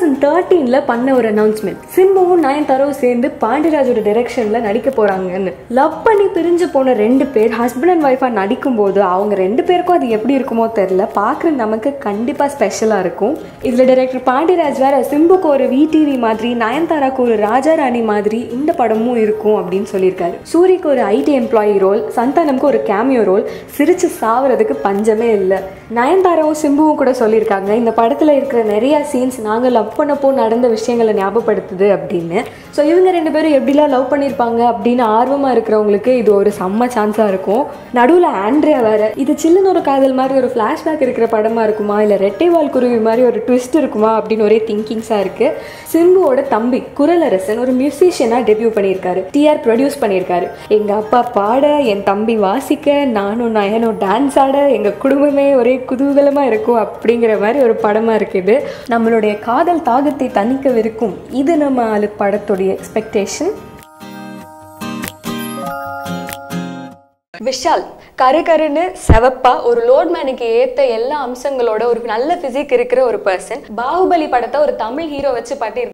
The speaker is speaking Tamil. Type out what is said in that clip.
தௌசண்ட் தேர்ட்டீன்ல பண்ண ஒரு அனௌன்ஸ்மெண்ட் சிம்புவும் நயன்தாராவும் சேர்ந்து பாண்டியராஜோட டைரக்ஷன்ல நடிக்க போறாங்கன்னு லவ் பண்ணி பிரிஞ்சு போன ரெண்டு பேர் ஹஸ்பண்ட் அண்ட் ஒய்ஃபா நடிக்கும் போது அவங்க ரெண்டு பேருக்கும் அது எப்படி இருக்குமோ தெரியல பார்க்குற நமக்கு கண்டிப்பா ஸ்பெஷலா இருக்கும் இதுல டைரக்டர் பாண்டியராஜ் வேற சிம்புக்கு ஒரு விடிவி மாதிரி நயன்தாராக்கு ஒரு ராஜா ராணி மாதிரி இந்த படமும் இருக்கும் அப்படின்னு சொல்லியிருக்காரு சூரிக்கு ஒரு ஐடி எம்ப்ளாயி ரோல் சந்தானம்க்கு ஒரு கேமியோ ரோல் சிரிச்சு சாவறதுக்கு பஞ்சமே இல்லை நயன்தாராவும் சிம்புவும் கூட சொல்லியிருக்காங்க இந்த படத்தில் இருக்கிற நிறைய சீன்ஸ் நாங்கள் லவ் பண்ணப்போ நடந்த விஷயங்களை ஞாபகப்படுத்துது அப்படின்னு ஸோ இவங்க ரெண்டு பேரும் எப்படிலாம் லவ் பண்ணியிருப்பாங்க அப்படின்னு ஆர்வமாக இருக்கிறவங்களுக்கு இது ஒரு செம்ம சான்ஸாக இருக்கும் நடுவில் ஆண்ட்ரியா வேற இது சில்லுன்னு ஒரு காதல் மாதிரி ஒரு ஃப்ளாஷ்பேக் இருக்கிற படமாக இருக்குமா இல்லை ரெட்டைவால் குருவி மாதிரி ஒரு ட்விஸ்ட் இருக்குமா அப்படின்னு ஒரே திங்கிங்ஸாக இருக்குது சிம்புவோட தம்பி குரலரசன் ஒரு மியூசிஷியனாக டெபியூ பண்ணியிருக்காரு டிஆர் ப்ரொடியூஸ் பண்ணியிருக்காரு எங்கள் அப்பா பாட என் தம்பி வாசிக்க நானும் நயனும் டான்ஸ் ஆட எங்கள் குடும்பமே ஒரே குதூகலமாக இருக்கும் அப்படிங்கிற மாதிரி ஒரு படமாக இருக்குது நம்மளுடைய காதல் தாகத்தை தணிக்கவிருக்கும் இது நம்ம ஆளு படத்துடைய எக்ஸ்பெக்டேஷன் விஷால் கரு கருன்னு செவப்பா ஒரு லோட்மேனுக்கு ஏத்த எல்லா அம்சங்களோட ஒரு நல்ல பிசிக் இருக்கிற ஒரு பர்சன் பாகுபலி படத்தை ஒரு தமிழ் ஹீரோ வச்சு பாட்டி